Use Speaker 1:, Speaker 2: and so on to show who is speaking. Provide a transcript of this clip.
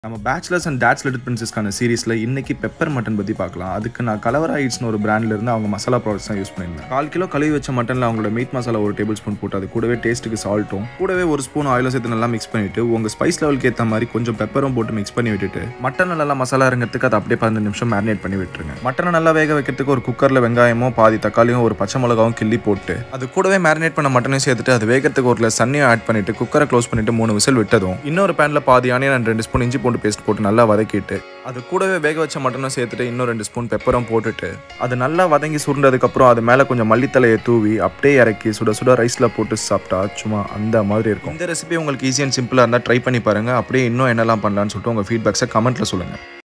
Speaker 1: நம்ம bachelors and dads little பிரின்சஸ்க்கான சீரிஸில் இன்னைக்கு பெப்பர் மட்டன் பற்றி பார்க்கலாம் அதுக்கு நான் கலவரா ஈட்ஸ்னு ஒரு பிராண்ட்ல இருந்து அவங்க மசாலா ப்ராடக்ட்ஸ் தான் யூஸ் பண்ணியிருந்தேன் கால் கிலோ கழுவி வச்ச மட்டனில் அவங்களோட மீட் மசாலா ஒரு டேபிள் ஸ்பூன் போட்டு அது கூடவே டேஸ்ட்டுக்கு சால்ட்டும் கூடவே ஒரு ஸ்பூன் ஆயிலும் சேர்த்து நல்லா மிக்ஸ் பண்ணிட்டு உங்கள் ஸ்பைஸ் லெவலுக்கு ஏற்ற மாதிரி கொஞ்சம் பெப்பரும் போட்டு மிக்ஸ் பண்ணி விட்டுட்டு மட்டன் நல்லா மசாலா இறங்கிறதுக்கு அதை அப்படியே பதினஞ்சு நிமிஷம் மேரினேட் பண்ணி விட்டுருங்க மட்டனை நல்லா வேக வைக்கிறதுக்கு ஒரு குக்கரில் வெங்காயமும் பாதி தக்காளியும் ஒரு பச்சை மிளகாவும் கிள்ளி போட்டு அது கூடவே மேரினேட் பண்ண மட்டனையும் சேர்த்துட்டு அது வேகிறதுக்கு ஒரு சன்னியும் ஆட் பண்ணிட்டு குக்கரை க்ளோஸ் பண்ணிட்டு மூணு விசில் விட்டதும் இன்னொரு பேனில் பாதி ஆனியன் அண்ட் ரெண்டு ஸ்பூன் இஞ்சி பூண்டு பேஸ்ட் போட்டு நல்லா வதக்கிட்டு அது கூடவே வேக வச்ச மட்டனும் சேர்த்துட்டு இன்னும் ரெண்டு ஸ்பூன் பெப்பரும் போட்டுட்டு அது நல்லா வதங்கி சுருண்டதுக்கப்புறம் அது மேலே கொஞ்சம் மல்லித்தலையை தூவி அப்படியே இறக்கி சுட சுட ரைஸில் போட்டு சாப்பிட்டா சும்மா அந்த மாதிரி இருக்கும் இந்த ரெசிபி உங்களுக்கு ஈஸி அண்ட் சிம்பிளாக இருந்தால் ட்ரை பண்ணி பாருங்கள் அப்படியே இன்னும் என்னெல்லாம் பண்ணலான்னு சொல்லிட்டு உங்கள் ஃபீட்பேக்ஸை கமெண்ட்டில் சொல்லுங்கள்